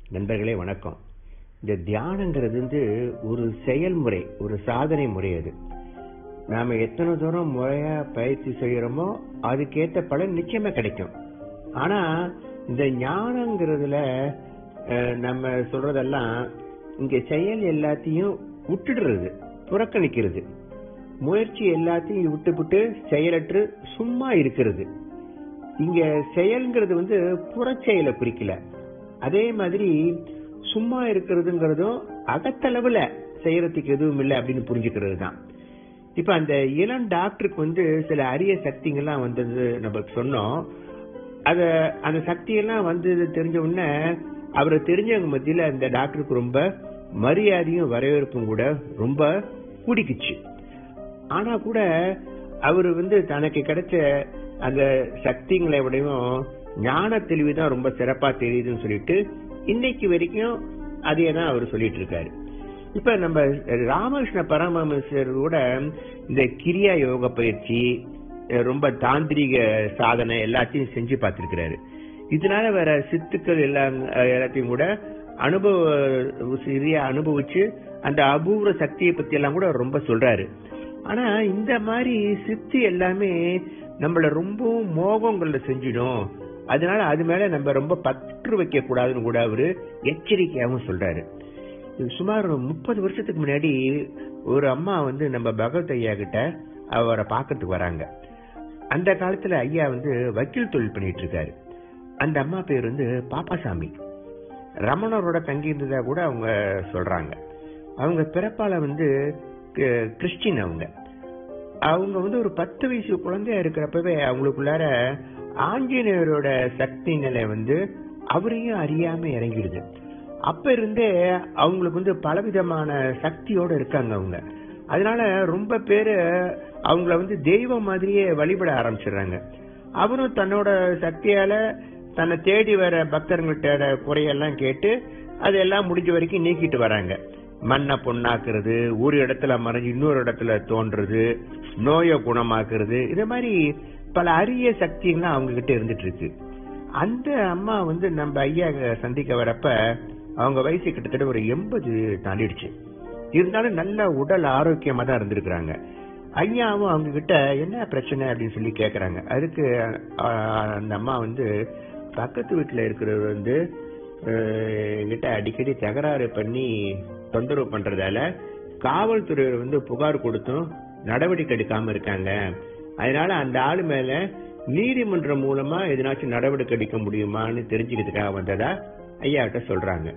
நண்பர்களே வணக்கம் இந்த தியானங்கிறது வந்து ஒரு செயல்முறை ஒரு சாதனை முறை அது நாம எத்தனை தூரம் முறையா பயிற்சி செய்யறோமோ அதுக்கேத்த பலன் நிச்சயமா கிடைக்கும் ஆனா இந்த ஞானங்கிறதுல அஹ், நம்ம சொல்றதெல்லாம் இங்க செயல் எல்லாத்தையும் விட்டுடுறது புறக்கணிக்கிறது முயற்சி எல்லாத்தையும் விட்டுவிட்டு செயலற்று சும்மா இருக்கிறது இங்க செயல்ங்கிறது வந்து புறச்செயலை குறிக்கல அதே மாதிரி சும்மா இருக்கிறதுங்கிறதும் அகத்தளவுல செய்யறதுக்கு எதுவும் இல்லை அப்படின்னு புரிஞ்சுக்கிறது தான் இப்ப அந்த இளம் டாக்டருக்கு வந்து சில அரிய சக்திங்கெல்லாம் வந்தது நம்ம சொன்னோம் அத அந்த சக்தியெல்லாம் வந்தது தெரிஞ்ச உடனே அவரை தெரிஞ்சவங்க மத்தியில அந்த டாக்டருக்கு ரொம்ப மரியாதையும் வரவேற்பும் கூட ரொம்ப பிடிக்குச்சு ஆனா கூட அவர் வந்து தனக்கு கிடைச்ச அந்த சக்திகளை விடையும் ஞான தெளிவு தான் ரொம்ப சிறப்பா தெரியுதுன்னு சொல்லிட்டு இன்னைக்கு வரைக்கும் அதையே தான் அவர் சொல்லிட்டு இருக்காரு இப்ப நம்ம ராமகிருஷ்ண பரமஹம்சர் கூட இந்த கிரியா யோக பயிற்சி அஹ் ரொம்ப தாந்திரிக சாதனை எல்லாத்தையும் செஞ்சு பார்த்திருக்கிறாரு இதனால வர சித்துக்கள் எல்லாம் அஹ் எல்லாத்தையும் கூட அனுபவ சரியா அனுபவிச்சு அந்த அபூர்வ சக்தியை பத்தி எல்லாம் கூட ரொம்ப சொல்றாரு ஆனா இந்த மாதிரி சித்து எல்லாமே நம்மள ரொம்பவும் மோகங்கள்ல செஞ்சிடும் அதனால அது மேல நம்ம ரொம்ப பற்று வைக்க கூடாதுன்னு கூட அவரு எச்சரிக்கையாகவும் சொல்றாரு இது சுமார் முப்பது வருஷத்துக்கு முன்னாடி ஒரு அம்மா வந்து நம்ம பகவத் ஐயா கிட்ட அவரை பார்க்கறதுக்கு வராங்க அந்த காலத்துல ஐயா வந்து வக்கீல் தொழில் பண்ணிட்டு இருக்காரு அந்த அம்மா பேர் வந்து பாப்பாசாமி ரமணரோட தங்கி இருந்ததா கூட அவங்க சொல்றாங்க அவங்க பிறப்பால வந்து க- கிறிஸ்டின் அவங்க அவங்க வந்து ஒரு பத்து வயசு குழந்தையா இருக்கிறப்பவே அவங்களுக்குள்ளார ஆஞ்சநேயரோட சக்தி நிலை வந்து அவரையும் அறியாம இறங்கிடுது அப்ப இருந்தே அவங்களுக்கு வந்து பலவிதமான சக்தியோட இருக்காங்க அவங்க அதனால ரொம்ப பேரு அவங்கள வந்து தெய்வம் மாதிரியே வழிபட ஆரம்பிச்சிடுறாங்க அவரும் தன்னோட சக்தியால தன்னை தேடி வர பக்தர்கள்ட்ட குறையெல்லாம் கேட்டு அதெல்லாம் முடிஞ்ச வரைக்கும் நீக்கிட்டு வராங்க மண்ணை பொண்ணாக்குறது ஒரு இடத்துல மறைஞ்சு இன்னொரு இடத்துல தோன்றது நோயை குணமாக்குறது இது மாதிரி பல அரிய சக்திகள்லாம் அவங்க கிட்ட இருந்துட்டு இருக்கு அந்த அம்மா வந்து நம்ம ஐயா சந்திக்க வரப்ப அவங்க வயசு கிட்டத்தட்ட ஒரு எண்பது தாண்டிடுச்சு இருந்தாலும் நல்ல உடல் ஆரோக்கியமா தான் இருந்திருக்கிறாங்க ஐயாவும் அவங்க கிட்ட என்ன பிரச்சனை அப்படின்னு சொல்லி கேக்குறாங்க அதுக்கு ஆஹ், அந்த அம்மா வந்து பக்கத்து வீட்டுல இருக்கிறவர் வந்து ஆஹ், என்கிட்ட அடிக்கடி தகராறு பண்ணி தொந்தரவு பண்றதால காவல்துறையர் வந்து புகார் கொடுத்தும் நடவடிக்கை எடுக்காம இருக்காங்க அதனால அந்த ஆளு மேல நீதிமன்றம் மூலமா எதனாச்சும் நடவடிக்கை எடுக்க முடியுமான்னு தெரிஞ்சுக்கிறதுக்காக வந்ததா ஐயா கிட்ட சொல்றாங்க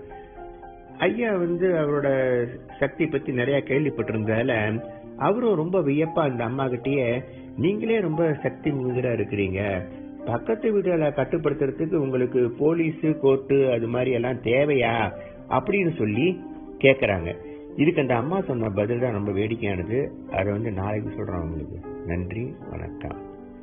ஐயா வந்து அவரோட சக்தி பத்தி நிறைய கேள்விப்பட்டிருந்ததால அவரும் ரொம்ப வியப்பா அந்த அம்மா கிட்டயே நீங்களே ரொம்ப சக்தி மிகுதரா இருக்கிறீங்க பக்கத்து வீடுகளை கட்டுப்படுத்துறதுக்கு உங்களுக்கு போலீஸ் கோர்ட்டு அது மாதிரி எல்லாம் தேவையா அப்படின்னு சொல்லி கேக்குறாங்க இதுக்கு அந்த அம்மா சொன்ன பதில் தான் ரொம்ப வேடிக்கையானது அதை வந்து நாளைக்கு சொல்றேன் உங்களுக்கு நன்றி வணக்கம்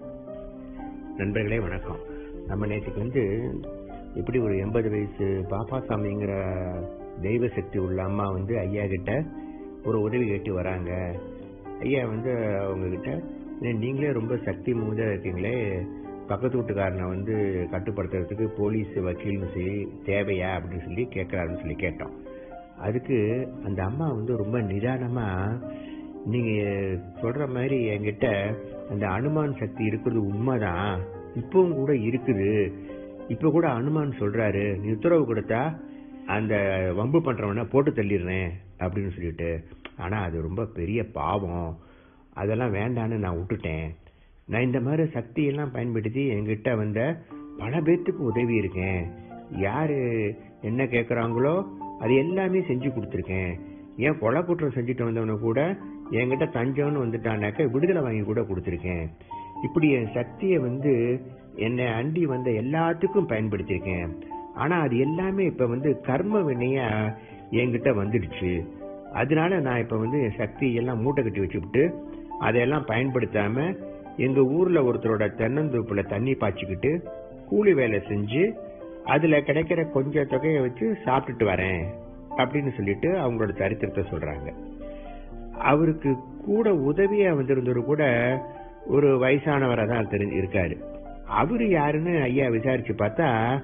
நண்பர்களே வணக்கம் நம்ம நேற்றுக்கு வந்து இப்படி ஒரு எண்பது வயசு பாப்பாசாமிங்கிற தெய்வ சக்தி உள்ள அம்மா வந்து ஐயா கிட்ட ஒரு உதவி கேட்டு வராங்க ஐயா வந்து அவங்க கிட்ட "ஏ, நீங்களே ரொம்ப சக்தி மிகுந்த இருக்கீங்களே பக்கத்து வீட்டுக்காரனை வந்து கட்டுப்படுத்துறதுக்கு போலீஸ் வக்கீல்னு சொல்லி தேவையா அப்படின்னு சொல்லி கேட்கறாருன்னு சொல்லி கேட்டோம் அதுக்கு அந்த அம்மா வந்து ரொம்ப நிதானமா நீங்க சொல்ற மாதிரி என்கிட்ட அந்த அனுமான் சக்தி இருக்கிறது உண்மைதான் இப்பவும் கூட இருக்குது இப்ப கூட அனுமான் சொல்றாரு நீ உத்தரவு கொடுத்தா அந்த வம்பு பண்றவனை போட்டு தள்ளிடுறேன் அப்படின்னு சொல்லிட்டு ஆனா அது ரொம்ப பெரிய பாவம் அதெல்லாம் வேண்டான்னு நான் விட்டுட்டேன் நான் இந்த மாதிரி சக்தியெல்லாம் பயன்படுத்தி என்கிட்ட வந்த பல பேர்த்துக்கு உதவி இருக்கேன் யாரு என்ன கேக்குறாங்களோ அது எல்லாமே செஞ்சு கொடுத்துருக்கேன் ஏன் கொலை குற்றம் செஞ்சுட்டு வந்தவனை கூட என்கிட்ட தஞ்சம்னு வந்துட்டானாக்க விடுதலை வாங்கி கூட கொடுத்துருக்கேன் இப்படி என் சக்தியை வந்து என்னை அண்டி வந்த எல்லாத்துக்கும் பயன்படுத்தியிருக்கேன் ஆனா அது எல்லாமே இப்ப வந்து கர்ம வினையா என்கிட்ட வந்துடுச்சு அதனால நான் இப்ப வந்து என் சக்தி எல்லாம் மூட்டை கட்டி வச்சுக்கிட்டு அதையெல்லாம் பயன்படுத்தாம எங்க ஊர்ல ஒருத்தரோட தென்னந்தோப்புல தண்ணி பாய்ச்சிக்கிட்டு கூலி வேலை செஞ்சு அதுல கிடைக்கிற கொஞ்சம் தொகையை வச்சு சாப்பிட்டுட்டு வரேன் அப்படின்னு சொல்லிட்டு அவங்களோட சரித்திரத்தை சொல்றாங்க அவருக்கு கூட உதவியா வந்திருந்தவர் கூட ஒரு வயசானவரா தான் தெரிஞ்சு இருக்காரு அவரு யாருன்னு ஐயா விசாரிச்சு பார்த்தா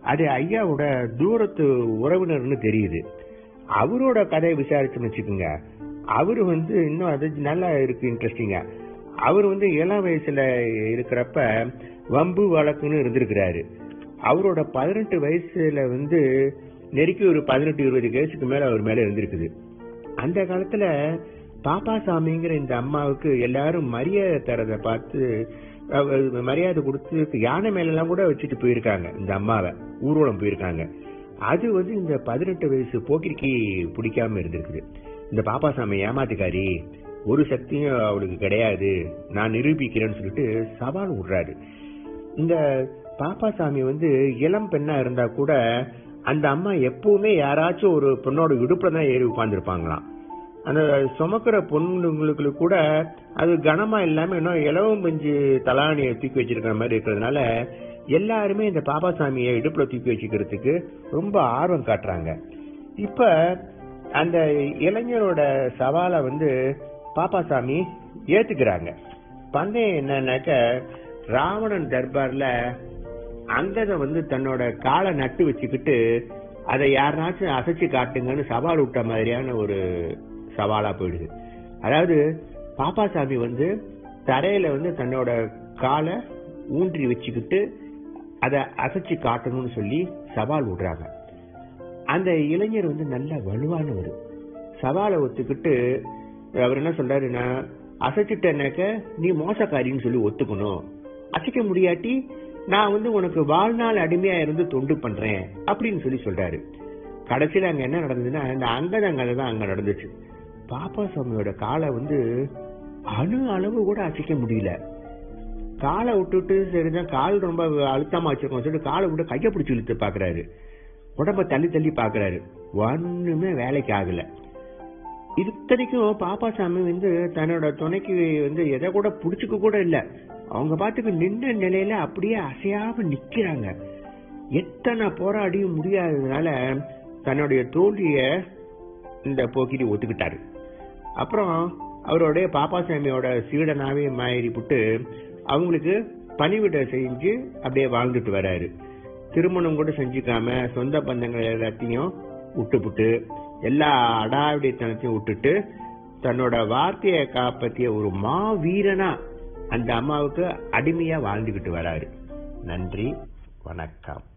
அது ஐயாவோட தூரத்து உறவினர்னு தெரியுது அவரோட கதையை விசாரிச்சுன்னு வச்சுக்கோங்க அவரு வந்து இன்னும் அது நல்லா இருக்கு இன்ட்ரெஸ்டிங்கா அவர் வந்து இளம் வயசுல இருக்கிறப்ப வம்பு வழக்குன்னு இருந்திருக்கிறாரு அவரோட பதினெட்டு வயசுல வந்து நெருக்கி ஒரு பதினெட்டு இருபது கேஸுக்கு மேல அவர் மேல இருந்திருக்குது அந்த காலத்துல பாப்பாசாமிங்கிற இந்த அம்மாவுக்கு எல்லாரும் மரியாதை தரத பார்த்து அவ- மரியாதை கொடுத்து யானை மேல எல்லாம் கூட வச்சுட்டு போயிருக்காங்க இந்த அம்மாவை ஊர்வலம் போயிருக்காங்க அது வந்து இந்த பதினெட்டு வயசு போக்கிரிக்கு பிடிக்காம இருந்திருக்குது இந்த பாப்பாசாமி ஏமாத்துக்காரி ஒரு சக்தியும் அவளுக்கு கிடையாது நான் நிரூபிக்கிறேன்னு சொல்லிட்டு சவால் விடுறாரு இந்த பாப்பாசாமி வந்து இளம் பெண்ணா இருந்தா கூட அந்த அம்மா எப்பவுமே யாராச்சும் ஒரு பொண்ணோட இடுப்புல தான் ஏறி உட்கார்ந்துருப்பாங்களாம் அந்த சுமக்கிற பொண்ணுங்களுக்கு கூட அது கனமா இல்லாம இன்னும் இலவம் பஞ்சு தலானியை தூக்கி வச்சிருக்கிற மாதிரி இருக்கிறதுனால எல்லாருமே இந்த பாப்பாசாமியை இடுப்புல தூக்கி வச்சுக்கிறதுக்கு ரொம்ப ஆர்வம் காட்டுறாங்க இப்ப அந்த இளைஞரோட சவாலை வந்து பாப்பாசாமி ஏத்துக்கிறாங்க பந்தயம் என்னன்னாக்க ராவணன் தர்பார்ல அங்கத வந்து தன்னோட காலை நட்டு வச்சுக்கிட்டு அதை யாருனாச்சும் அசைச்சு காட்டுங்கன்னு சவால் விட்ட மாதிரியான ஒரு சவாலா போயிடுது அதாவது பாப்பாசாமி வந்து தரையில வந்து தன்னோட காலை ஊன்றி வச்சுக்கிட்டு அதை அசைச்சு காட்டணும்னு சொல்லி சவால் விடுறாங்க அந்த இளைஞர் வந்து நல்ல வலுவானவர் சவாலை ஒத்துக்கிட்டு அவர் என்ன சொல்றாரு நான் அசைச்சிட்டேனாக்க நீ மோசக்காரின்னு சொல்லி ஒத்துக்கணும் அசைக்க முடியாட்டி நான் வந்து உனக்கு வாழ்நாள் அடிமையா இருந்து தொண்டு பண்றேன் அப்படின்னு சொல்லி சொல்றாரு கடைசியில அங்க என்ன நடந்ததுன்னா இந்த அங்கதங்கதை தான் அங்க நடந்துச்சு பாப்பா சாமியோட காலை வந்து அணு அளவு கூட அசைக்க முடியல காலை விட்டுட்டு சரிதான் கால் ரொம்ப அழுத்தமா வச்சிருக்கோம் சொல்லிட்டு காலை விட்டு கையை பிடிச்சி இழுத்து பாக்குறாரு உடம்ப தள்ளி தள்ளி பாக்குறாரு ஒண்ணுமே வேலைக்கு ஆகல இத்தனைக்கும் பாப்பாசாமி வந்து தன்னோட துணைக்கு வந்து எதை கூட புடிச்சுக்க கூட இல்ல அவங்க பாட்டுக்கு நின்ற நிலையில அப்படியே அசையாம நிக்கிறாங்க எத்தனை போராடியும் முடியாததுனால தன்னுடைய தோல்விய இந்த போக்கிரி ஒத்துக்கிட்டாரு அப்புறம் அவருடைய பாப்பாசாமியோட சீடனாவே மாறி புட்டு அவங்களுக்கு பணிவிட செஞ்சு அப்படியே வாழ்ந்துட்டு வராரு திருமணம் கூட செஞ்சுக்காம சொந்த பந்தங்கள் எல்லாத்தையும் விட்டுப்புட்டு எல்லா அடாவிடித்தனத்தையும் விட்டுட்டு தன்னோட வார்த்தையை காப்பாத்திய ஒரு மாவீரனா அந்த அம்மாவுக்கு அடிமையா வாழ்ந்துகிட்டு வராரு நன்றி வணக்கம்